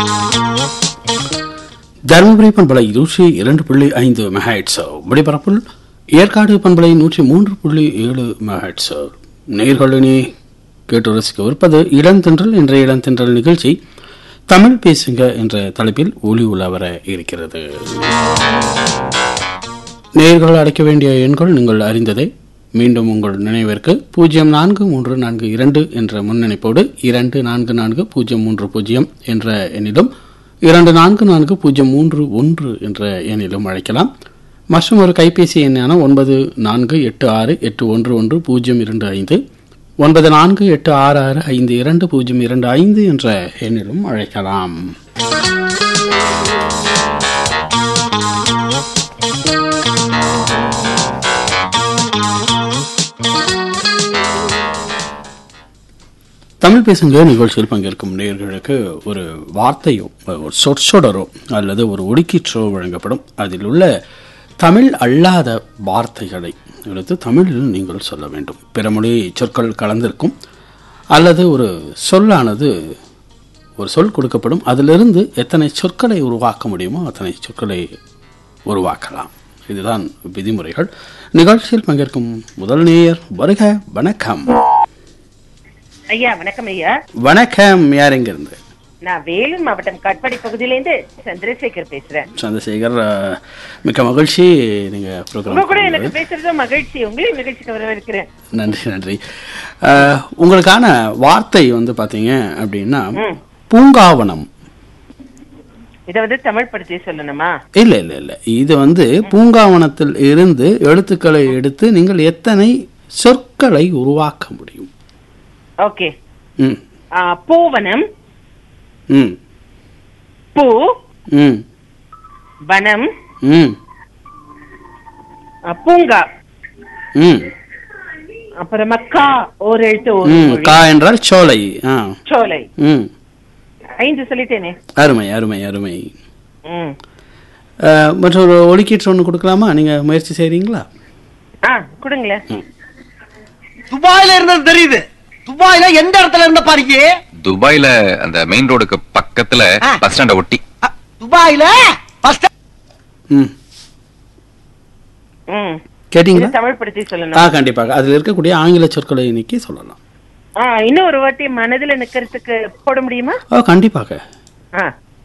தருமபுரி பண்பலை நூற்றி இரண்டு புள்ளி ஐந்து மெகாட்ஸ் ஒளிபரப்பில் ஏற்காடு பண்பலை நூற்றி மூன்று புள்ளி ஏழு மெகாட்ஸ் நேர்களினே கேட்டு ரசிக்கவிருப்பது இளந்தென்றல் என்ற இளந்தென்றல் நிகழ்ச்சி தமிழ் பேசுங்க என்ற தலைப்பில் ஒளி உலா வர இருக்கிறது நேர்கள் அடைக்க வேண்டிய எண்கள் நீங்கள் அறிந்ததே மீண்டும் உங்கள் நினைவிற்கு பூஜ்ஜியம் நான்கு மூன்று நான்கு இரண்டு என்ற முன்னிணைப்போடு இரண்டு நான்கு நான்கு பூஜ்ஜியம் மூன்று பூஜ்ஜியம் என்ற எண்ணிலும் இரண்டு நான்கு நான்கு பூஜ்ஜியம் மூன்று ஒன்று என்ற எண்ணிலும் அழைக்கலாம் மற்றும் ஒரு கைபேசி எண்ணான ஒன்பது நான்கு எட்டு ஆறு எட்டு ஒன்று ஒன்று பூஜ்ஜியம் இரண்டு ஐந்து ஒன்பது நான்கு எட்டு ஆறு ஆறு ஐந்து இரண்டு பூஜ்ஜியம் இரண்டு ஐந்து என்ற எண்ணிலும் அழைக்கலாம் தமிழ் பேசுங்க நிகழ்ச்சியில் பங்கேற்கும் நேயர்களுக்கு ஒரு வார்த்தையோ ஒரு சொற்சொடரோ அல்லது ஒரு ஒடுக்கீற்றோ வழங்கப்படும் அதில் உள்ள தமிழ் அல்லாத வார்த்தைகளை எடுத்து தமிழில் நீங்கள் சொல்ல வேண்டும் பிற மொழி சொற்கள் கலந்திருக்கும் அல்லது ஒரு சொல்லானது ஒரு சொல் கொடுக்கப்படும் அதிலிருந்து எத்தனை சொற்களை உருவாக்க முடியுமோ அத்தனை சொற்களை உருவாக்கலாம் இதுதான் விதிமுறைகள் நிகழ்ச்சியில் பங்கேற்கும் முதல் நேயர் வருக வணக்கம் ஐயா வணக்கம் ஐயா வணக்கம் யார் எங்க இருந்து நான் வேலூர் மாவட்டம் காட்பாடி பகுதியிலேருந்து சந்திரசேகர் பேசுறேன் சந்திரசேகர் அஹ், மிக்க மகிழ்ச்சி நீங்க உங்க கூட ப்ரோக்ராம் எனக்கு பேசுறது மகிழ்ச்சி உங்களையும் நிகழ்ச்சிக்கு வரவேற்கிறேன் நன்றி நன்றி அஹ், உங்களுக்கான வார்த்தை வந்து பாத்தீங்க அப்படின்னா ம். பூங்காவனம் இத வந்து தமிழ் படுத்தி சொல்லணுமா இல்ல இல்ல இல்ல இது வந்து பூங்காவனத்தில் இருந்து எழுத்துக்களை எடுத்து நீங்கள் எத்தனை சொற்களை உருவாக்க முடியும் ஓகே ம் பூவனம் ம் பூ ம் வனம் ம் ஆ, பூங்கா ம் அப்புறமா கா ஒரு எழுத்து ஒரு ம் மொழி கா என்றால் சோலை ஆ சோலை ம் ஐந்து சொல்லிட்டேனே அருமை அருமை அருமை ம் அஹ், மற்றொரு ஒலிக்கீற்று ஒன்று கொடுக்கலாமா நீங்க முயற்சி செய்றீங்களா ஆ கொடுங்களேன் துபாயில இருந்தது தெரியுது துபாயில எந்த இடத்துல இருந்த பாருங்க துபாய்ல அந்த மெயின் ரோடுக்கு பக்கத்துல ஆ. பஸ் ஸ்டாண்ட ஒட்டி துபாயில பஸ் ம் ம் கேட்டீங்களா இது தமிழ் படுத்தி ஆ சொல்லணும் கண்டிப்பாக அதில் இருக்கக்கூடிய ஆங்கில சொற்களை நீக்கி சொல்லலாம் ஆ இன்னும் ஒரு வாட்டி மனதுல நிக்கிறதுக்கு போட முடியுமா ஓ கண்டிப்பாக ஆ